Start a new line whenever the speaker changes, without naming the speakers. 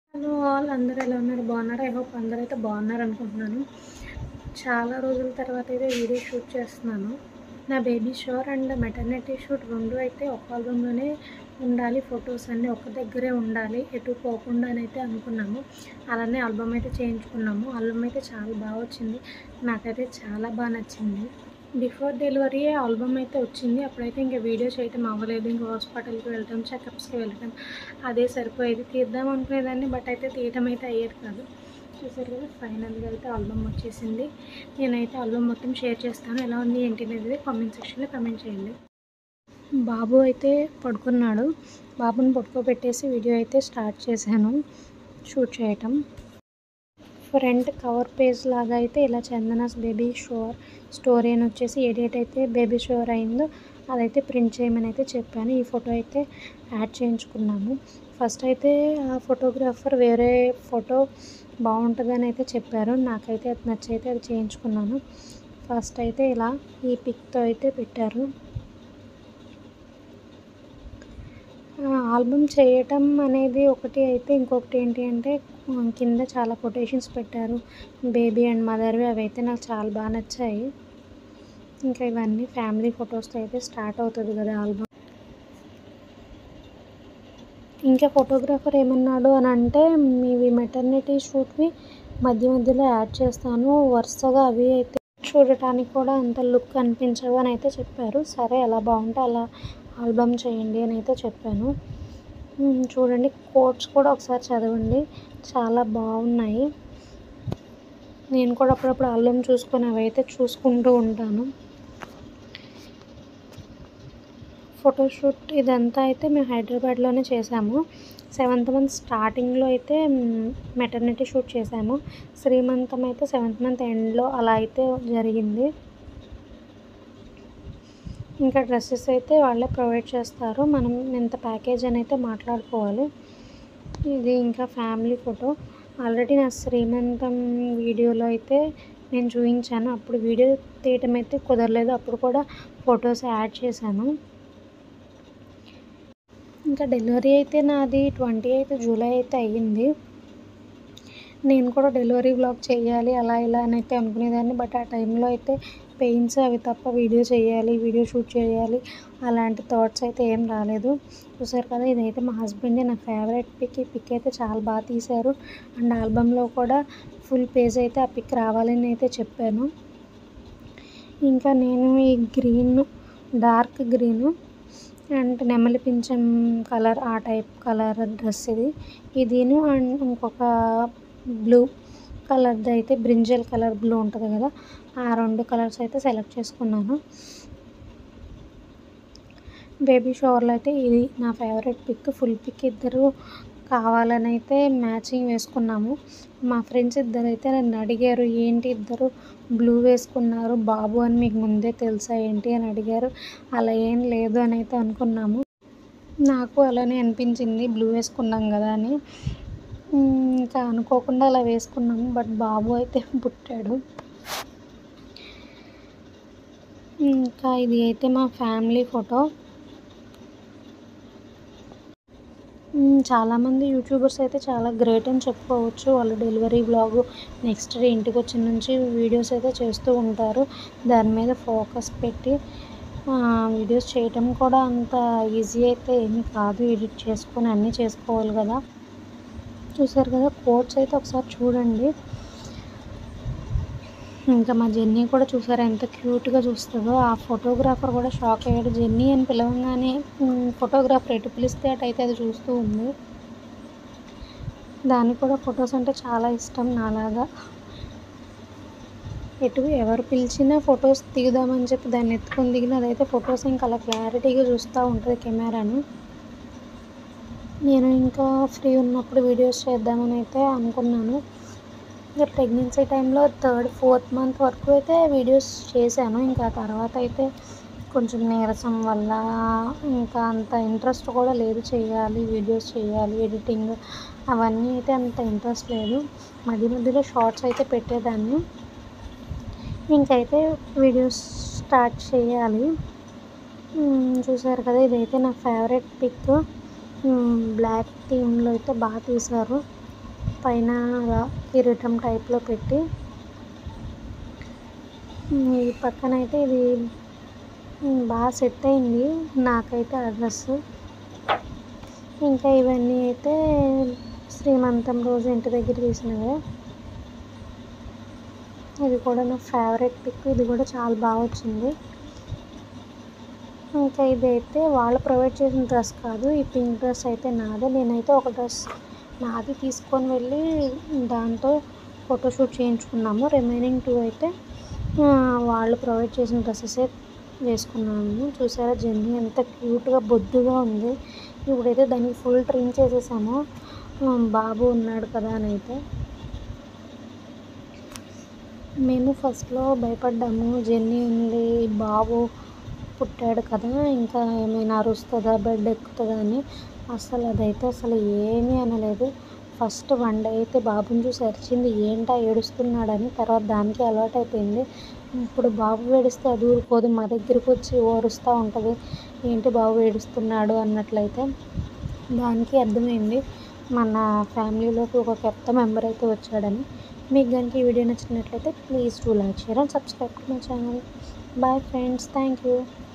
hello all అందరూ ఎలా ఉన్నారు బాగున్నారు ఐ హోప్ అందరూ అయితే బాగున్నారు అనుకుంటున్నాను చాలా రోజుల తర్వాత అయితే వీడియో షూట్ చేస్తున్నాను నా baby shower and maternity shoot రెండు అయితే ఒక ఆల్బమ్లోనే ఉండాలి ఫొటోస్ అన్నీ ఒక దగ్గరే ఉండాలి ఎటు పోకుండా అని అయితే అనుకున్నాము అలానే ఆల్బమ్ అయితే చేయించుకున్నాము ఆల్బమ్ అయితే చాలా బాగా వచ్చింది నాకైతే చాలా బాగా నచ్చింది బిఫోర్ డెలివరీ ఆల్బమ్ అయితే వచ్చింది అప్పుడైతే ఇంకా వీడియో చేయటం అవ్వలేదు ఇంకా హాస్పిటల్కి వెళ్ళటం చెకప్స్కి వెళ్ళటం అదే సరిపోయేది తీద్దాం అనుకునేదాన్ని బట్ అయితే తీయటం అయితే అయ్యేది కాదు చూసారు కదా ఫైనల్గా అయితే ఆల్బమ్ వచ్చేసింది నేనైతే ఆల్బమ్ మొత్తం షేర్ చేస్తాను ఎలా ఉంది ఏంటి అనేది కామెంట్ సెక్షన్లో కమెంట్ చేయండి బాబు అయితే పడుకున్నాడు బాబుని పడుకోబెట్టేసి వీడియో అయితే స్టార్ట్ చేశాను షూట్ చేయటం ఫ్రంట్ కవర్ పేజ్ లాగా అయితే ఇలా చందనాస్ బేబీ షోర్ స్టోరీ అని వచ్చేసి ఏ డేట్ అయితే బేబీ షోర్ అయిందో అదైతే ప్రింట్ చేయమని అయితే చెప్పాను ఈ ఫోటో అయితే యాడ్ చేయించుకున్నాము ఫస్ట్ అయితే ఆ ఫోటోగ్రాఫర్ వేరే ఫోటో బాగుంటుందని అయితే చెప్పారు నాకైతే అది నచ్చైతే అది చేయించుకున్నాను ఫస్ట్ అయితే ఇలా ఈ పిక్తో అయితే పెట్టారు ఆల్బమ్ చేయటం అనేది ఒకటి అయితే ఇంకొకటి ఏంటి అంటే కింద చాలా కొటేషన్స్ పెట్టారు బేబీ అండ్ మదర్వి అవి అయితే నాకు చాలా బాగా నచ్చాయి ఇంకా ఇవన్నీ ఫ్యామిలీ ఫొటోస్తో అయితే స్టార్ట్ అవుతుంది కదా ఆల్బమ్ ఇంకా ఫోటోగ్రాఫర్ ఏమన్నాడు అని అంటే మీవి మెటర్నిటీ షూట్వి మధ్య మధ్యలో యాడ్ చేస్తాను వరుసగా అవి అయితే చూడటానికి కూడా అంత లుక్ అనిపించవు అని అయితే చెప్పారు సరే ఎలా బాగుంటే అలా ఆల్బమ్ చేయండి అని అయితే చెప్పాను చూడండి కోట్స్ కూడా ఒకసారి చదవండి చాలా బాగున్నాయి నేను కూడా అప్పుడప్పుడు ఆల్బమ్ చూసుకొని అవి అయితే చూసుకుంటూ ఉంటాను ఫోటోషూట్ ఇదంతా అయితే మేము హైదరాబాద్లోనే చేసాము సెవెంత్ మంత్ స్టార్టింగ్లో అయితే మెటర్నిటీ షూట్ చేసాము శ్రీమంతం అయితే సెవెంత్ మంత్ ఎండ్లో అలా అయితే జరిగింది ఇంకా డ్రెస్సెస్ అయితే వాళ్ళే ప్రొవైడ్ చేస్తారు మనం ఎంత ప్యాకేజ్ అని అయితే మాట్లాడుకోవాలి ఇది ఇంకా ఫ్యామిలీ ఫోటో ఆల్రెడీ నా శ్రీమంతం వీడియోలో అయితే నేను చూపించాను అప్పుడు వీడియో తీయటం అయితే కుదరలేదు అప్పుడు కూడా ఫొటోస్ యాడ్ చేశాను ఇంకా డెలివరీ అయితే నాది ట్వంటీ ఎయిత్ జూలై అయితే అయ్యింది నేను కూడా డెలివరీ బ్లాగ్ చేయాలి అలా ఇలా అని అయితే అనుకునేదాన్ని బట్ ఆ టైంలో అయితే పెయిన్స్ అవి తప్ప వీడియో చేయాలి వీడియో షూట్ చేయాలి అలాంటి థాట్స్ అయితే ఏం రాలేదు చూసారు కదా ఇదైతే మా హస్బెండ్ నా ఫేవరెట్ పిక్ ఈ పిక్ అయితే చాలా బాగా తీశారు అండ్ ఆల్బంలో కూడా ఫుల్ పేజ్ అయితే ఆ పిక్ రావాలని అయితే చెప్పాను ఇంకా నేను ఈ గ్రీన్ డార్క్ గ్రీను అండ్ నెమలి పింఛం కలర్ ఆ టైప్ కలర్ డ్రెస్ ఇది ఇదిను అండ్ ఇంకొక బ్లూ కలర్ది అయితే బ్రింజల్ కలర్ బ్లూ ఉంటుంది కదా ఆ రెండు కలర్స్ అయితే సెలెక్ట్ చేసుకున్నాను బేబీ షవర్లో అయితే ఇది నా ఫేవరెట్ పిక్ ఫుల్ పిక్ ఇద్దరు కావాలని అయితే మ్యాచింగ్ వేసుకున్నాము మా ఫ్రెండ్స్ ఇద్దరు అయితే నన్ను అడిగారు ఏంటి ఇద్దరు బ్లూ వేసుకున్నారు బాబు అని మీకు ముందే తెలుసా ఏంటి అని అడిగారు అలా ఏం లేదు అని అయితే అనుకున్నాము నాకు అలానే అనిపించింది బ్లూ వేసుకున్నాం కదా అని ఇంకా అనుకోకుండా అలా వేసుకున్నాము బట్ బాబు అయితే పుట్టాడు ఇంకా ఇది అయితే మా ఫ్యామిలీ ఫోటో చాలామంది యూట్యూబర్స్ అయితే చాలా గ్రేట్ అని చెప్పుకోవచ్చు వాళ్ళ డెలివరీ బ్లాగ్ నెక్స్ట్ డే ఇంటికి వచ్చిన నుంచి వీడియోస్ అయితే చేస్తూ ఉంటారు దాని మీద ఫోకస్ పెట్టి వీడియోస్ చేయటం కూడా అంత ఈజీ అయితే ఏమీ కాదు ఎడిట్ చేసుకొని అన్నీ చేసుకోవాలి కదా చూసారు కదా కోట్స్ అయితే ఒకసారి చూడండి ఇంకా మా జెన్నీ కూడా చూసారా ఎంత క్యూట్గా చూస్తుందో ఆ ఫోటోగ్రాఫర్ కూడా షాక్ అయ్యాడు జెన్నీ అని పిలవగానే ఫోటోగ్రాఫర్ ఎటు పిలిస్తే అటైతే అది చూస్తూ ఉంది దానికి కూడా ఫొటోస్ అంటే చాలా ఇష్టం నాలాగా ఎటు ఎవరు పిలిచినా ఫొటోస్ దిగుదామని చెప్పి దాన్ని ఎత్తుకొని దిగిన అదైతే ఫొటోస్ ఇంకా అలా క్లారిటీగా చూస్తూ ఉంటుంది కెమెరాను నేను ఇంకా ఫ్రీ ఉన్నప్పుడు వీడియోస్ చేద్దామని అయితే అనుకున్నాను ఇంకా ప్రెగ్నెన్సీ టైంలో థర్డ్ ఫోర్త్ మంత్ వరకు అయితే వీడియోస్ చేశాను ఇంకా తర్వాత అయితే కొంచెం నీరసం వల్ల ఇంకా అంత ఇంట్రెస్ట్ కూడా లేదు చేయాలి వీడియోస్ చేయాలి ఎడిటింగ్ అవన్నీ అయితే అంత ఇంట్రెస్ట్ లేదు మధ్య మధ్యలో షార్ట్స్ అయితే పెట్టేదాన్ని ఇంకైతే వీడియోస్ స్టార్ట్ చేయాలి చూసారు కదా ఇదైతే నా ఫేవరెట్ పిక్ బ్లాక్ థీమ్లో అయితే బాగా తీశారు పైన అలా కిరీటం టైప్లో పెట్టి ఈ పక్కన అయితే ఇది బాగా సెట్ అయింది నాకైతే ఆ డ్రెస్ ఇంకా ఇవన్నీ అయితే శ్రీమంతం రోజు ఇంటి దగ్గర తీసినవే ఇది కూడా నా ఫేవరెట్ పిక్ ఇది కూడా చాలా బాగా వచ్చింది ఇంకా ఇదైతే వాళ్ళు ప్రొవైడ్ చేసిన డ్రెస్ కాదు ఈ పింక్ డ్రెస్ అయితే నాదే నేనైతే ఒక డ్రెస్ నాది తీసుకొని వెళ్ళి దాంతో ఫోటోషూట్ చేయించుకున్నాము రిమైనింగ్ టూ అయితే ఆ, వాళ్ళు ప్రొవైడ్ చేసిన డ్రెస్సెసే వేసుకున్నాము చూసారా జెన్నీ ఎంత క్యూట్గా బొద్దుగా ఉంది ఇప్పుడైతే దానికి ఫుల్ ట్రిమ్ చేసేసాము ఆ, బాబు ఉన్నాడు కదా అని అయితే మేము ఫస్ట్లో భయపడ్డాము జెన్నీ ఉంది బాబు పుట్టాడు కదా ఇంకా ఏమైనా అరుస్తుందా బెడ్ ఎక్కుతుందా అని అసలు అదైతే అసలు ఏమీ అనలేదు ఫస్ట్ వన్ డే అయితే బాబుని చూసి అరిచింది ఏంటా ఏడుస్తున్నాడని తర్వాత దానికి అలవాటు అయిపోయింది ఇప్పుడు బాబు ఏడిస్తే అది ఊరుకోదు మా దగ్గరికి వచ్చి ఓరుస్తూ ఉంటుంది ఏంటి బాబు ఏడుస్తున్నాడు అన్నట్లయితే దానికి అర్థమైంది మన ఫ్యామిలీలోకి ఒక కొత్త మెంబర్ అయితే వచ్చాడని మీకు కనుక ఈ వీడియో నచ్చినట్లయితే please do like share and subscribe to my channel bye friends thank you